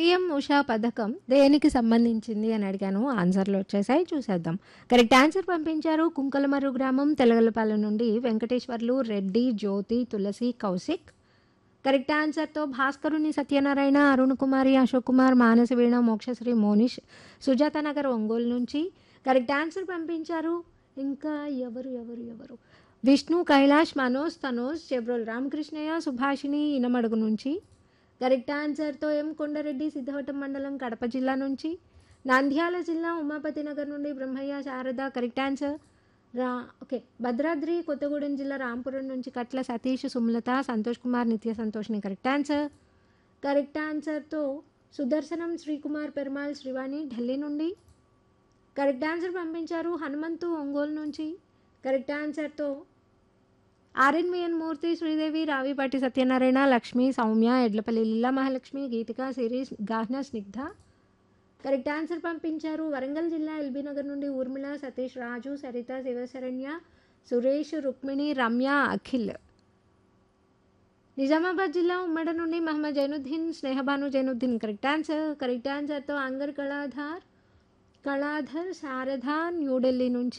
PM Usha పథకం దేనికి సంబంధించింది అని అడిగాను ఆన్సర్లు వచ్చేసాయి చూసేద్దాం కరెక్ట్ ఆన్సర్ పంపించారు కుంకలమర్రు గ్రామం తెలగలపాలెం నుండి వెంకటేశ్వర్లు రెడ్డి జ్యోతి తులసి కౌశిక్ కరెక్ట్ ఆన్సర్తో భాస్కరుని సత్యనారాయణ అరుణ్ కుమారి అశోక్ కుమార్ మానసవీణ మోక్షశ్రీ మోనిష్ సుజాత నగర్ ఒంగోలు నుంచి కరెక్ట్ ఆన్సర్ పంపించారు ఇంకా ఎవరు ఎవరు ఎవరు విష్ణు కైలాష్ మనోజ్ తనోజ్ చెబ్రోల్ రామకృష్ణయ్య సుభాషిణి ఇనమడుగు నుంచి కరెక్ట్ ఆన్సర్తో ఎం కొండారెడ్డి సిద్ధవటం మండలం కడప జిల్లా నుంచి నంద్యాల జిల్లా ఉమాపతి నగర్ నుండి బ్రహ్మయ్య శారద కరెక్ట్ ఆన్సర్ రా ఓకే భద్రాద్రి కొత్తగూడెం జిల్లా రాంపురం నుంచి కట్ల సతీష్ సుమలత సంతోష్ కుమార్ నిత్య సంతోష్ని కరెక్ట్ ఆన్సర్ కరెక్ట్ ఆన్సర్తో సుదర్శనం శ్రీకుమార్ పెరుమాల్ శ్రీవాణి ఢిల్లీ నుండి కరెక్ట్ ఆన్సర్ పంపించారు హనుమంతు ఒంగోలు నుంచి కరెక్ట్ ఆన్సర్తో ఆర్ఎన్విఎన్ మూర్తి శ్రీదేవి రావిపాటి సత్యనారాయణ లక్ష్మి సౌమ్య ఎడ్లపల్లి లీలా మహాలక్ష్మి గీతిక సిరీస్ గాహ్న స్నిగ్ధ కరెక్ట్ ఆన్సర్ పంపించారు వరంగల్ జిల్లా ఎల్బీ నగర్ నుండి ఊర్మిళ సతీష్ రాజు సరిత శివశరణ్య సురేష్ రుక్మిణి రమ్య అఖిల్ నిజామాబాద్ జిల్లా ఉమ్మడి నుండి Mohammed Zainuddin Snehabanu Zainuddin correct answer correct ఆన్సర్తో అంగర్ కళాధార్ కళాధర్ శారద న్యూఢిల్లీ నుంచి